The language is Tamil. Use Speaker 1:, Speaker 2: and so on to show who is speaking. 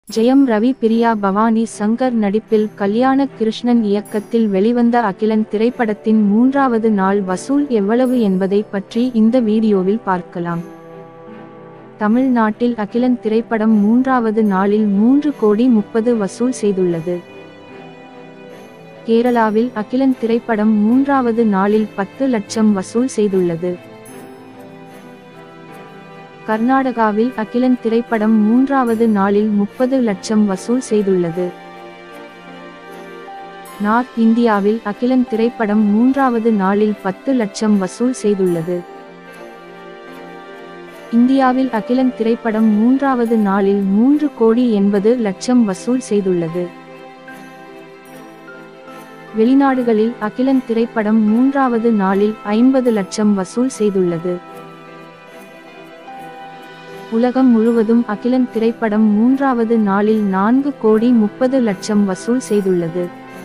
Speaker 1: ஜெயம் ரவி பிரியா பவானி சங்கர் நடிப்பில் கல்யாண கிருஷ்ணன் இயக்கத்தில் வெளிவந்த அகிலன் திரைப்படத்தின் மூன்றாவது நாள் வசூல் எவ்வளவு என்பதை பற்றி இந்த வீடியோவில் பார்க்கலாம் தமிழ்நாட்டில் அகிலன் திரைப்படம் மூன்றாவது நாளில் மூன்று கோடி முப்பது வசூல் செய்துள்ளது கேரளாவில் அகிலன் திரைப்படம் மூன்றாவது நாளில் பத்து லட்சம் வசூல் செய்துள்ளது கர்நாடகாவில் அகிலன் திரைப்படம் மூன்றாவது நாளில் முப்பது லட்சம் வசூல் செய்துள்ளது நார்த் இந்தியாவில் அகிலன் திரைப்படம் மூன்றாவது நாளில் பத்து லட்சம் வசூல் செய்துள்ளது இந்தியாவில் அகிலன் திரைப்படம் மூன்றாவது நாளில் மூன்று கோடி எண்பது லட்சம் வசூல் செய்துள்ளது வெளிநாடுகளில் அகிலன் திரைப்படம் மூன்றாவது நாளில் ஐம்பது லட்சம் வசூல் செய்துள்ளது உலகம் முழுவதும் அகிலன் திரைப்படம் மூன்றாவது நாளில் நான்கு கோடி முப்பது லட்சம் வசூல் செய்துள்ளது